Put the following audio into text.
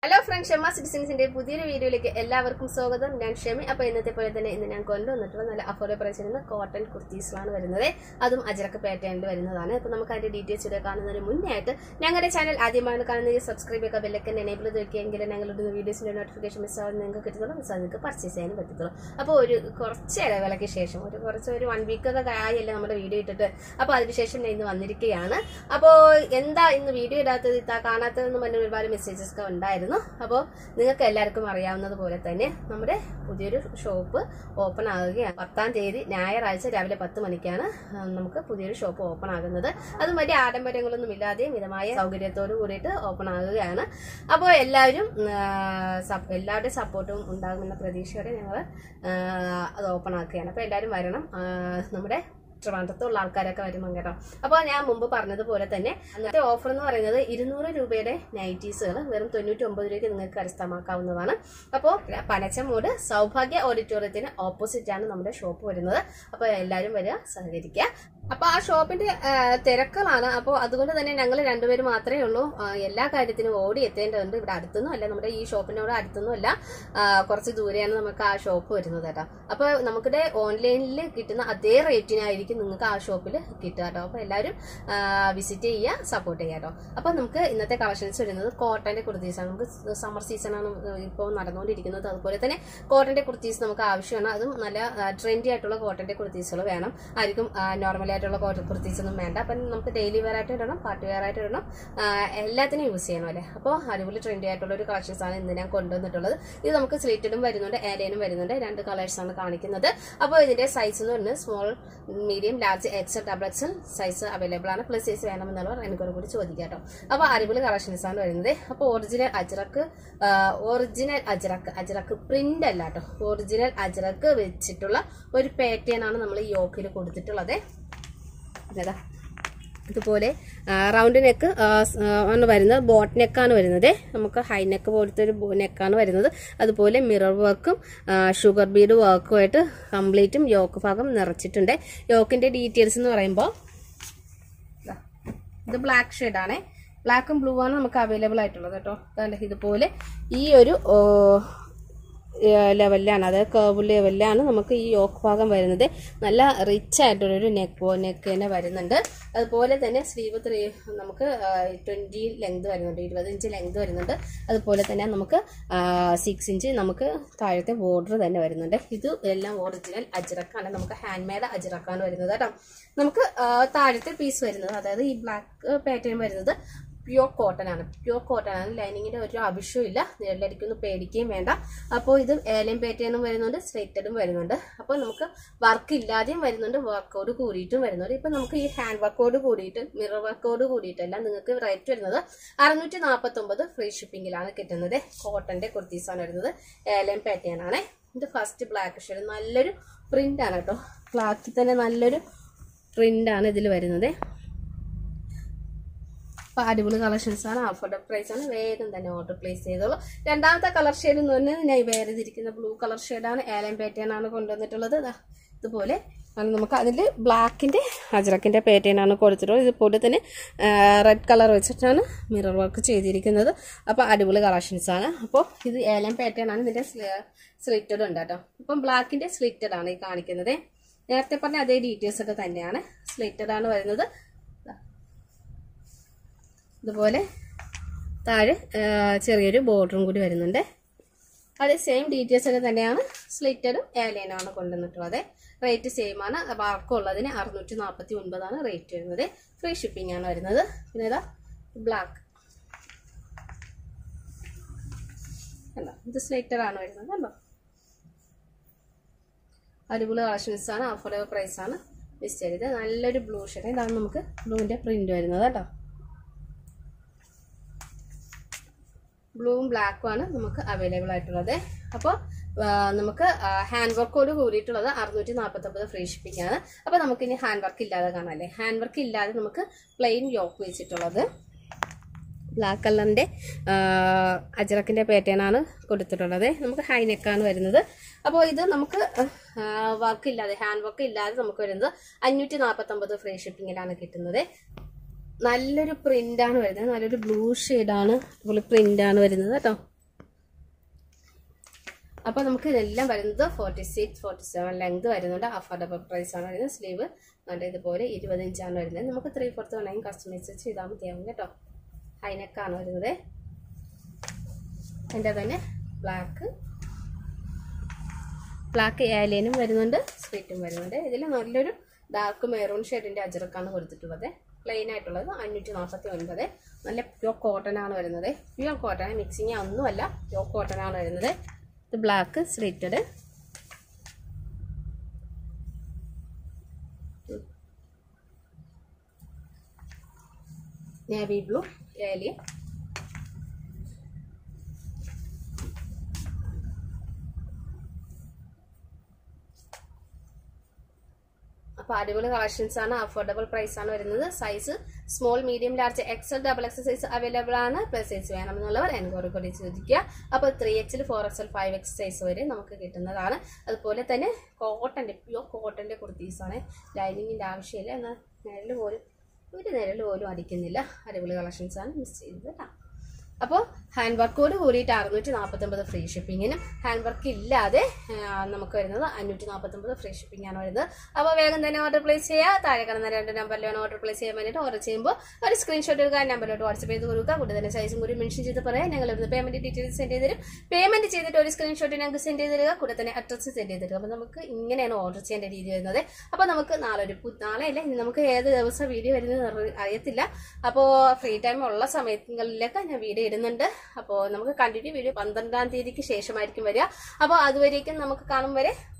hello friend ഷെമ സിറ്റിസൻസിന്റെ പുതിയൊരു വീഡിയോയിലേക്ക് എല്ലാവർക്കും സ്വാഗതം ഞാൻ ഷെമി അപ്പൊ ഇന്നത്തെ പോലെ തന്നെ ഇന്ന് ഞാൻ കൊണ്ടുവന്നിട്ടുള്ള നല്ല അഫോർഡബിൾ പ്രൈസിൽ നിന്ന് കോട്ടൺ കുർത്തീസിലാണ് വരുന്നത് അതും അജറക്ക് പാറ്റേണിൽ വരുന്നതാണ് അപ്പൊ നമുക്ക് അതിന്റെ ഡീറ്റെയിൽസ് ഇവിടെ കാണുന്നതിന് മുന്നേ ആയിട്ട് ഞങ്ങളുടെ ചാനൽ ആദ്യമാണ് കാണുന്നത് സബ്സ്ക്രൈബ് ചെയ്യുക ബെല്ലൊക്കെ എനേബിൾ ചെയ്തെങ്കിൽ ഞങ്ങളുടെ വീഡിയോസിന്റെ നോട്ടിഫിക്കേഷൻ മിസ് ആവാൻ നിങ്ങൾക്ക് കിട്ടത്തുള്ളൂ മിസ് നിങ്ങൾക്ക് പർച്ചേസ് ചെയ്യാനും പറ്റത്തുള്ളൂ അപ്പോൾ ഒരു കുറച്ച് ഇടവേളയ്ക്ക് ശേഷം ഒരു കുറച്ച് ഒരു വൺ വീക്ക് ഒക്കെ ആയല്ലേ നമ്മുടെ വീഡിയോ ഇട്ടിട്ട് അപ്പോൾ അതിനുശേഷം ഞാൻ ഇന്ന് വന്നിരിക്കുകയാണ് അപ്പോൾ എന്താ ഇന്ന് വീഡിയോ ഇടാത്തത് ഇത്താ കാണാത്തതെന്ന് പറഞ്ഞ ഒരുപാട് മെസ്സേജസ് ഒക്കെ ഉണ്ടായിരുന്നു അപ്പോൾ നിങ്ങൾക്ക് എല്ലാവർക്കും അറിയാവുന്നത് പോലെ തന്നെ നമ്മുടെ പുതിയൊരു ഷോപ്പ് ഓപ്പൺ ആകുകയാണ് പത്താം തീയതി ഞായറാഴ്ച രാവിലെ പത്ത് മണിക്കാണ് ആ, നമുക്ക് പുതിയൊരു ഷോപ്പ് ഓപ്പൺ ആകുന്നത് അതും വലിയ ആഡംബരങ്ങളൊന്നും ഇല്ലാതെ മിതമായ സൗകര്യത്തോടു കൂടിയിട്ട് ഓപ്പൺ ആകുകയാണ് അപ്പോൾ എല്ലാവരും ആ, സപ്- എല്ലാവരുടെയും സപ്പോർട്ടും ഉണ്ടാകുമെന്ന പ്രതീക്ഷയോടെ ഞങ്ങൾ അത് ഓപ്പൺ ആക്കുകയാണ് അപ്പോൾ എല്ലാവരും വരണം ആ, നമ്മുടെ ട്രിവാൻഡ്രത്തുള്ള ആൾക്കാരൊക്കെ വരുമ്പോൾ കേട്ടോ അപ്പോൾ ഞാൻ മുമ്പ് പറഞ്ഞതുപോലെ തന്നെ അന്നത്തെ ഓഫർ എന്ന് പറയുന്നത് ഇരുന്നൂറ് രൂപയുടെ നൈറ്റീസുകൾ വെറും തൊണ്ണൂറ്റി ഒമ്പത് രൂപയ്ക്ക് നിങ്ങൾക്ക് കരസ്ഥമാക്കാവുന്നതാണ് അപ്പോൾ പനച്ചമൂട് സൗഭാഗ്യ ഓഡിറ്റോറിയത്തിന് ഓപ്പോസിറ്റ് ആണ് നമ്മുടെ ഷോപ്പ് വരുന്നത് അപ്പോൾ എല്ലാവരും വരിക സഹകരിക്കുക അപ്പോൾ ആ ഷോപ്പിന്റെ ആ, തിരക്കുകളാണ് അപ്പോൾ അതുകൊണ്ട് തന്നെ ഞങ്ങൾ രണ്ടുപേരും മാത്രമേ ഉള്ളൂ ആ, എല്ലാ കാര്യത്തിനും ഓടി എത്തേണ്ടതുണ്ട് ഇവിടെ അടുത്തൊന്നും അല്ല നമ്മുടെ ഈ ഷോപ്പിനോട് അടുത്തൊന്നും അല്ല ആ, കുറച്ച് ദൂരെയാണ് നമുക്ക് ആ ഷോപ്പ് വരുന്നത് കേട്ടോ അപ്പോൾ നമുക്കിടെ ഓൺലൈനിൽ കിട്ടുന്ന അതേ റേറ്റിനായിരിക്കും നിങ്ങൾക്ക് ആ ഷോപ്പിൽ കിട്ടുക കേട്ടോ അപ്പോൾ എല്ലാവരും വിസിറ്റ് ചെയ്യുക സപ്പോർട്ട് ചെയ്യുക കേട്ടോ അപ്പോൾ നമുക്ക് ഇന്നത്തെ കളക്ഷൻസ് വരുന്നത് കോട്ടന്റെ കുർത്തീസാണ് നമുക്ക് സമ്മർ സീസണാണ് ഇപ്പോൾ നടന്നുകൊണ്ടിരിക്കുന്നത് അതുപോലെ തന്നെ കോട്ടന്റെ കുർത്തീസ് നമുക്ക് ആവശ്യമാണ് അതും നല്ല ട്രെൻഡി ആയിട്ടുള്ള കോട്ടന്റെ കുർത്തീസുകൾ വേണം ആയിരിക്കും നോർമൽ ആയിട്ടുള്ള കോട്ടൺ കുർത്തീസ് ഒന്നും വേണ്ട അപ്പം നമുക്ക് ഡെയിലി വെയർ ആയിട്ട് ഇടണം പാർട്ടി വെയർ ആയിട്ട് ഇടണം ആ, എല്ലാത്തിനും യൂസ് ചെയ്യണം അല്ലേ അപ്പോൾ അടിപൊളി ട്രെൻഡി ആയിട്ടുള്ള ഒരു കളക്ഷൻസ് ആണ് ഇന്ന് ഞാൻ കൊണ്ടുവന്നിട്ടുള്ളത് ഇത് നമുക്ക് സ്ലിറ്റഡും വരുന്നുണ്ട് ഏലയിനും വരുന്നുണ്ട് രണ്ട് കളേഴ്സ് ആണ് കാണിക്കുന്നത് അപ്പോൾ ഇതിന്റെ സൈസ് എന്ന് പറയുന്നത് small medium large XL double XL size available ആണ് പ്ലസ് സൈസ് വേണമെന്നുള്ളവർ എനിക്കൊരു കൂടി ചോദിക്കാം കേട്ടോ അപ്പോൾ അടിപൊളി കളക്ഷൻസ് ആണ് വരുന്നത് അപ്പോൾ original ajrak original ajrak ajrak print അല്ല കേട്ടോ ഒറിജിനൽ അജ്രക്ക് വെച്ചിട്ടുള്ള ഒരു പാറ്റേൺ ആണ് നമ്മൾ ഈ യോക്കിൽ കൊടുത്തിട്ടുള്ളത് ഇതാ ഇതുപോലെ റൗണ്ട് നെക്ക് ആണ് വരുന്നത് ബോട്ട് നെക്കാണ് വരുന്നത് നമുക്ക് ഹൈ നെക്ക് പോലത്തെ ഒരു നെക്കാണ് വരുന്നത് അതുപോലെ മിറർ വർക്കും ഷുഗർ ബീഡ് വർക്കുമായിട്ട് കംപ്ലീറ്റും യോക്ക് ഭാഗം നിറച്ചിട്ടുണ്ട് യോക്കിന്റെ ഡീറ്റെയിൽസ് എന്ന് പറയുമ്പോൾ ദാ, ഇത് ബ്ലാക്ക് ഷെയ്ഡാണേ ബ്ലാക്കും ബ്ലൂ ആണ് നമുക്ക് അവൈലബിൾ ആയിട്ടുള്ളത് കേട്ടോ അതാണ്ട് ഇതുപോലെ ഈ ഒരു ഓ, ലെവലിലാണ് അതായത് കേർവ് ലെവലിലാണ് നമുക്ക് ഈ യോക്ക് ഭാഗം വരുന്നത് നല്ല റിച്ച് ആയിട്ടുള്ളൊരു നെക്ക് നെക്ക് തന്നെ വരുന്നുണ്ട് അതുപോലെ തന്നെ സ്ലീവ് ത്രീ നമുക്ക് ട്വൻറ്റി ലെങ്ത് വരുന്നുണ്ട് ഇരുപത് ഇഞ്ച് ലെങ്ത് വരുന്നുണ്ട് അതുപോലെ തന്നെ നമുക്ക് സിക്സ് ഇഞ്ച് നമുക്ക് താഴത്തെ ബോർഡർ തന്നെ വരുന്നുണ്ട് ഇത് എല്ലാം ഒറിജിനൽ അജ്രക്കാണ് നമുക്ക് ഹാൻഡ് മെയ്ഡ് അജ്രക്കാണ് വരുന്നത് കേട്ടോ നമുക്ക് ആ, താഴത്തെ പീസ് വരുന്നത് അതായത് ഈ ബ്ലാക്ക് പാറ്റേൺ വരുന്നത് പ്യുവർ കോട്ടൺ ആണ് പ്യുവർ കോട്ടൺ ആണ് ലൈനിങ്ങിന്റെ ഒരു ആവശ്യവും ഇല്ല നിഴലടിക്കൊന്നും പേടിക്കുകയും വേണ്ട അപ്പോൾ ഇത് ഏലം പാറ്റേണും വരുന്നുണ്ട് സ്ട്രൈറ്റഡും വരുന്നുണ്ട് അപ്പോൾ നമുക്ക് വർക്ക് ഇല്ലാതെയും വരുന്നുണ്ട് വർക്കോട് കൂടിയിട്ടും വരുന്നുണ്ട് ഇപ്പം നമുക്ക് ഈ ഹാൻഡ് വർക്കോട് കൂടിയിട്ട് മിറർ വർക്കോട് കൂടിയിട്ടല്ല നിങ്ങൾക്ക് റേറ്റ് വരുന്നത് അറുന്നൂറ്റി നാൽപ്പത്തി ഒമ്പത് ഫ്രീ ഷിപ്പിംഗിലാണ് കിട്ടുന്നത് കോട്ടന്റെ കുർത്തീസാണ് വരുന്നത് ഏലം പാറ്റേൺ ആണ് ഇത് ഫസ്റ്റ് ബ്ലാക്ക് ഷെയ്ഡ് നല്ലൊരു പ്രിന്റ് ആണ് കേട്ടോ ബ്ലാക്കിൽ തന്നെ നല്ലൊരു പ്രിന്റ് ആണ് ഇതിൽ വരുന്നത് അപ്പോൾ അടിപൊളി കളക്ഷൻസ് ആണ് അഫോർഡബിൾ പ്രൈസ് ആണ് വേഗം തന്നെ ഓർഡർ പ്ലേസ് ചെയ്തോളൂ രണ്ടാമത്തെ കളർ ഷെയ്ഡ് എന്ന് പറഞ്ഞാൽ ഞാൻ വേറെ ഇതിരിക്കുന്ന ബ്ലൂ കളർ ഷെയ്ഡാണ് ഏലം പാറ്റേൺ ആണ് കൊണ്ടുവന്നിട്ടുള്ളത് ദാ ഇതുപോലെ ആണ് നമുക്ക് അതിൽ ബ്ലാക്കിൻ്റെ അജറക്കിൻ്റെ പാറ്റേൺ ആണ് കൊടുത്തിട്ടുള്ളത് ഇതുപോലെ തന്നെ റെഡ് കളർ വെച്ചിട്ടാണ് മിറർ വർക്ക് ചെയ്തിരിക്കുന്നത് അപ്പോൾ അടിപൊളി കളക്ഷൻസ് ആണ് അപ്പോൾ ഇത് ഏലം പാറ്റേൺ ആണ് ഇതിൻ്റെ സ്ലിറ്റഡ് ഉണ്ട് കേട്ടോ ഇപ്പം ബ്ലാക്കിൻ്റെ സ്ലിറ്റഡ് ആണ് ഈ കാണിക്കുന്നത് നേരത്തെ പറഞ്ഞ അതേ ഡീറ്റെയിൽസ് ഒക്കെ തന്നെയാണ് സ്ലിറ്റഡ് ആണ് വരുന്നത് ദാ ഇതുപോലെ താഴെ ആ, ചെറിയൊരു ബോർഡറും കൂടി വരുന്നുണ്ട് അതേ സെയിം ഡീറ്റെയിൽസ് ഒക്കെ തന്നെയാണ് സ്ലിറ്റഡും ഏലൈനാണ് കൊണ്ടുവന്നിട്ടുള്ളത് റേറ്റ് സെയിം ആണ് വർക്കുള്ളതിന് അറുന്നൂറ്റി നാൽപ്പത്തി ഒൻപതാണ് റേറ്റ് വരുന്നത് ഫ്രീ ഷിപ്പിംഗ് ആണ് വരുന്നത് പിന്നെ ഇതാ ബ്ലാക്ക് കണ്ടോ ഇത് സ്ലിറ്റഡ് ആണ് വരുന്നത് കണ്ടോ അടിപൊളി കളക്ഷൻസ് ആണ് അഫോർഡബിൾ പ്രൈസ് ആണ് മിസ് ചെയ്തത് നല്ലൊരു ബ്ലൂ ഷെയ്ഡ് ഇതാണ് നമുക്ക് ബ്ലൂവിന്റെ പ്രിന്റ് വരുന്നത് കേട്ടോ ബ്ലൂവും ബ്ലാക്കും ആണ് നമുക്ക് അവൈലബിൾ ആയിട്ടുള്ളത് അപ്പോൾ നമുക്ക് ഹാൻഡ് വർക്കോട് കൂടിയിട്ടുള്ളത് അറുന്നൂറ്റി നാൽപ്പത്തൊമ്പത് ഫ്രീ ഷിപ്പിംഗ് ആണ് അപ്പോൾ നമുക്ക് ഇനി ഹാൻഡ് വർക്ക് ഇല്ലാതെ കാണാമല്ലേ ഹാൻഡ് വർക്ക് ഇല്ലാതെ നമുക്ക് പ്ലെയിൻ യോക്ക് വെച്ചിട്ടുള്ളത് ബ്ലാക്ക് കളറിൻ്റെ അജറക്കിൻ്റെ പാറ്റേൺ ആണ് കൊടുത്തിട്ടുള്ളത് നമുക്ക് ഹൈ നെക്കാണ് വരുന്നത് അപ്പോൾ ഇത് നമുക്ക് വർക്ക് ഇല്ലാതെ ഹാൻഡ് വർക്ക് ഇല്ലാതെ നമുക്ക് വരുന്നത് അഞ്ഞൂറ്റി നാൽപ്പത്തൊമ്പത് ഫ്രീ ഷിപ്പിങ്ങിലാണ് കിട്ടുന്നത് നല്ലൊരു പ്രിന്റ് ആണ് വരുന്നത് നല്ലൊരു ബ്ലൂ ഷെയ്ഡാണ് അതുപോലെ പ്രിന്റ് ആണ് വരുന്നത് കേട്ടോ അപ്പോൾ നമുക്ക് ഇതെല്ലാം വരുന്നത് forty six forty seven length വരുന്നുണ്ട് അഫോർഡബിൾ പ്രൈസ് ആണ് വരുന്നത് സ്ലീവ് നല്ല ഇതുപോലെ ഇരുപത് ഇഞ്ചാണ് വരുന്നത് നമുക്ക് ത്രീ ഫോർത്ത് വേണമെങ്കിൽ കസ്റ്റമൈസ് ചെയ്താൽ മതിയാവും കേട്ടോ ഹൈനെക്കാണ് വരുന്നത് എൻ്റെ തന്നെ ബ്ലാക്ക് ബ്ലാക്ക് ഏലിയനും വരുന്നുണ്ട് സ്ട്രീറ്റും വരുന്നുണ്ട് ഇതിൽ നല്ലൊരു ഡാർക്ക് മെറൂൺ ഷെയ്ഡിൻ്റെ അജറക്കാണ് കൊടുത്തിട്ടുള്ളത് പ്ലെയിൻ ആയിട്ടുള്ളത് അഞ്ഞൂറ്റി നാൽപ്പത്തി ഒൻപത് നല്ല പ്യോർ കോട്ടൺ ആണ് വരുന്നത് പ്യോർ കോട്ടൺ മിക്സിങ് ഒന്നുമല്ല പ്യോർ കോട്ടൺ ആണ് വരുന്നത് ഇത് black slitted navy blue A line അപ്പോൾ അടിപൊളി കളക്ഷൻസ് ആണ് അഫോർഡബിൾ പ്രൈസ് ആണ് വരുന്നത് size small medium large XL double X size available ആണ് പ്ലസ് സൈസ് വേണമെന്നുള്ളവർ എൻക്വയറി കൂടി ചോദിക്കുക അപ്പോൾ three XL four XL five X size വരെ നമുക്ക് കിട്ടുന്നതാണ് അതുപോലെ തന്നെ കോട്ടൻ്റെ പ്യൂർ കോട്ടൻ്റെ കുർത്തീസാണ് ലൈനിങ്ങിൻ്റെ ആവശ്യമില്ല എന്നാൽ നിഴൽ പോലും ഒരു നിഴൽ പോലും അടിക്കുന്നില്ല അടിപൊളി കളക്ഷൻസ് ആണ് മിസ് ചെയ്തത് കേട്ടോ അപ്പോൾ ഹാൻഡ് വർക്കോട് കൂടിയിട്ട് അറുന്നൂറ്റി നാൽപ്പത്തൊമ്പത് ഫ്രീ ഷിപ്പിങ്ങിനും ഹാൻഡ് വർക്ക് ഇല്ലാതെ ആ, നമുക്ക് വരുന്നത് അഞ്ഞൂറ്റി നാൽപ്പത്തൊമ്പത് ഫ്രീ ഷിപ്പിംഗ് ആണ് വരുന്നത് അപ്പോൾ വേഗം തന്നെ ഓർഡർ പ്ലേസ് ചെയ്യുക താഴെ കിടന്ന രണ്ട് നമ്പറിലാണ് ഓർഡർ പ്ലേസ് ചെയ്യാൻ വേണ്ടിയിട്ട് ഓർഡർ ചെയ്യുമ്പോൾ ഒരു സ്ക്രീൻഷോട്ട് എടുക്കുക ആ നമ്പറിലോട്ട് വാട്സപ്പ് ചെയ്ത് കൊടുക്കുക കൂടെ തന്നെ സൈസും കൂടി മെൻഷൻ ചെയ്ത് പറയാം ഞങ്ങൾ ഇവിടുന്ന് പേയ്മെന്റ് ഡീറ്റെയിൽസ് സെൻഡ് ചെയ്ത് തരും പേയ്മെന്റ് ചെയ്തിട്ട് ഒരു സ്ക്രീൻഷോട്ട് ഞങ്ങൾക്ക് സെൻഡ് ചെയ്ത് തരിക കൂടെ തന്നെ അഡ്രസ്സ് സെൻഡ് ചെയ്ത് തരിക അപ്പോൾ നമുക്ക് ഇങ്ങനെയാണ് ഓർഡർ ചെയ്യേണ്ട രീതി വരുന്നത് അപ്പോൾ നമുക്ക് നാളെ ഒരു പു- നാളെ അല്ല ഇനി നമുക്ക് ഏത് ദിവസം വീഡിയോ വരുന്നത് അറി- അറിയത്തില്ല അപ്പോൾ ഫ്രീ ടൈം ഉള്ള സമയങ്ങളിലൊക്കെ ഞാൻ വീഡിയോ ഇടുന്നുണ്ട് അപ്പോൾ നമുക്ക് കണ്ടിന്യൂ വീഡിയോ പന്ത്രണ്ടാം തീയതിക്ക് ശേഷമായിരിക്കും വരിക അപ്പോൾ അതുവരേക്കും നമുക്ക് കാണും വരെ